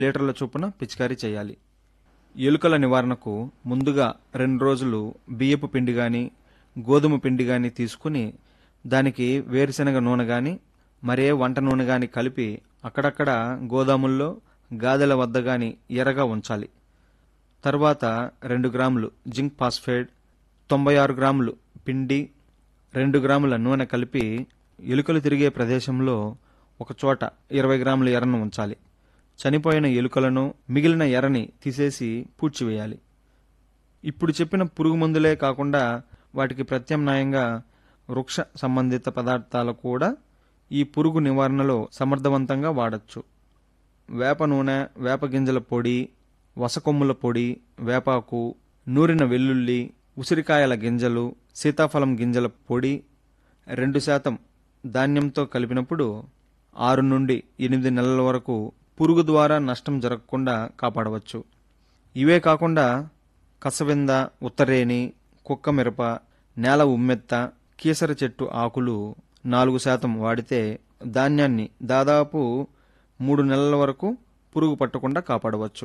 లీటర్ల చొప్పున పిచికారీ చేయాలి ఎలుకల నివారణకు ముందుగా రెండు రోజులు బియ్యపు పిండి గాని గోధుమ పిండి గాని తీసుకుని దానికి వేరుశనగ నూనె గాని మరే వంట నూనె గాని కలిపి అక్కడక్కడ గోదాముల్లో గాదెల వద్ద గాని ఎర్రగా ఉంచాలి తర్వాత రెండు గ్రాములు జింక్ ఫాస్ఫేట్ తొంభై ఆరు గ్రాములు పిండి రెండు గ్రాముల నూనె కలిపి ఎలుకలు తిరిగే ప్రదేశంలో ఒక చోట ఇరవై గ్రాముల ఎర్రను ఉంచాలి చనిపోయిన ఎలుకలను మిగిలిన ఎర్రని తీసేసి పూడ్చివేయాలి ఇప్పుడు చెప్పిన పురుగు మందులే కాకుండా వాటికి ప్రత్యామ్నాయంగా వృక్ష సంబంధిత పదార్థాలు కూడా ఈ పురుగు నివారణలో సమర్థవంతంగా వాడచ్చు వేప నూనె వేప గింజల పొడి వసకొమ్ముల పొడి వేపాకు నూరిన వెల్లుల్లి ఉసిరికాయల గింజలు సీతాఫలం గింజల పొడి రెండు శాతం ధాన్యంతో కలిపినప్పుడు ఆరు నుండి ఎనిమిది నెలల వరకు పురుగు ద్వారా నష్టం జరగకుండా కాపాడవచ్చు ఇవే కాకుండా కసవింద ఉత్తరేణి కుక్క మిరప నేల ఉమ్మెత్త కీసర చెట్టు ఆకులు నాలుగు శాతం వాడితే ధాన్యాన్ని దాదాపు మూడు నెలల వరకు పురుగు పట్టకుండా కాపాడవచ్చు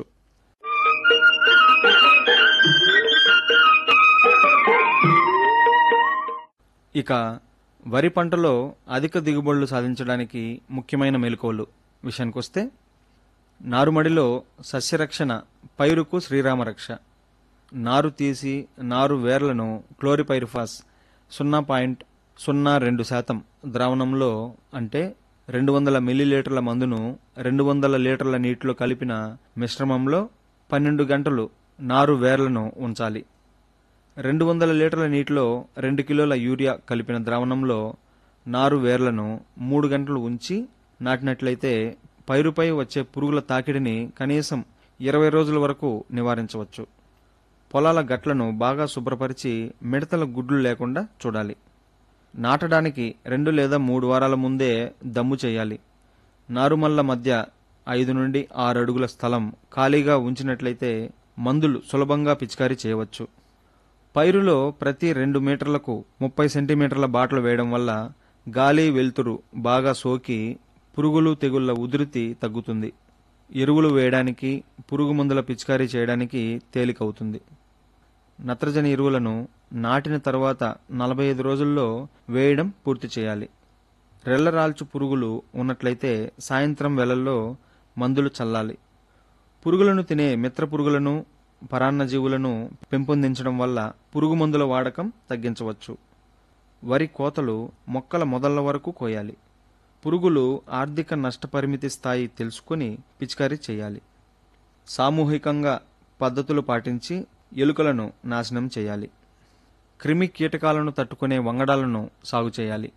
ఇక వరి పంటలో అధిక దిగుబడులు సాధించడానికి ముఖ్యమైన మెలకువలు విషయానికొస్తే నారుమడిలో సస్యరక్షణ పైరుకు శ్రీరామరక్ష నారు తీసి నారు వేర్లను క్లోరిపైరిఫాస్ సున్నా పాయింట్ సున్నా రెండు శాతం ద్రావణంలో అంటే రెండు వందల మిల్లీలీటర్ల మందును రెండు వందల లీటర్ల నీటిలో కలిపిన మిశ్రమంలో పన్నెండు గంటలు నారు వేర్లను ఉంచాలి రెండు వందల లీటర్ల నీటిలో రెండు కిలోల యూరియా కలిపిన ద్రావణంలో నారు వేర్లను మూడు గంటలు ఉంచి నాటినట్లయితే పైరుపై వచ్చే పురుగుల తాకిడిని కనీసం ఇరవై రోజుల వరకు నివారించవచ్చు పొలాల గట్లను బాగా శుభ్రపరిచి మిడతల గుడ్లు లేకుండా చూడాలి నాటడానికి రెండు లేదా మూడు వారాల ముందే దమ్ము చేయాలి నారుమల్ల మధ్య ఐదు నుండి ఆరు అడుగుల స్థలం ఖాళీగా ఉంచినట్లయితే మందులు సులభంగా పిచికారీ చేయవచ్చు పైరులో ప్రతి రెండు మీటర్లకు ముప్పై సెంటీమీటర్ల బాటలు వేయడం వల్ల గాలి వెలుతురు బాగా సోకి పురుగులు తెగుళ్ల ఉధృతి తగ్గుతుంది ఎరువులు వేయడానికి పురుగు మందుల పిచికారీ చేయడానికి తేలికవుతుంది నత్రజని ఎరువులను నాటిన తర్వాత నలభై ఐదు రోజుల్లో వేయడం పూర్తి చేయాలి రెల్లరాల్చు పురుగులు ఉన్నట్లయితే సాయంత్రం వేళల్లో మందులు చల్లాలి పురుగులను తినే మిత్ర పురుగులను పరాన్నజీవులను పెంపొందించడం వల్ల పురుగు మందుల వాడకం తగ్గించవచ్చు వరి కోతలు మొక్కల మొదళ్ల వరకు కోయాలి పురుగులు ఆర్థిక నష్టపరిమితి స్థాయి తెలుసుకుని పిచికారీ చేయాలి సామూహికంగా పద్ధతులు పాటించి ఎలుకలను నాశనం చేయాలి క్రిమి కీటకాలను తట్టుకునే వంగడాలను సాగు చేయాలి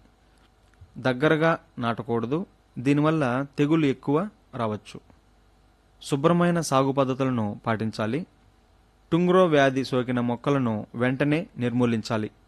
దగ్గరగా నాటకూడదు దీనివల్ల తెగులు ఎక్కువ రావచ్చు శుభ్రమైన సాగు పద్ధతులను పాటించాలి టుంగ్రో వ్యాధి సోకిన మొక్కలను వెంటనే నిర్మూలించాలి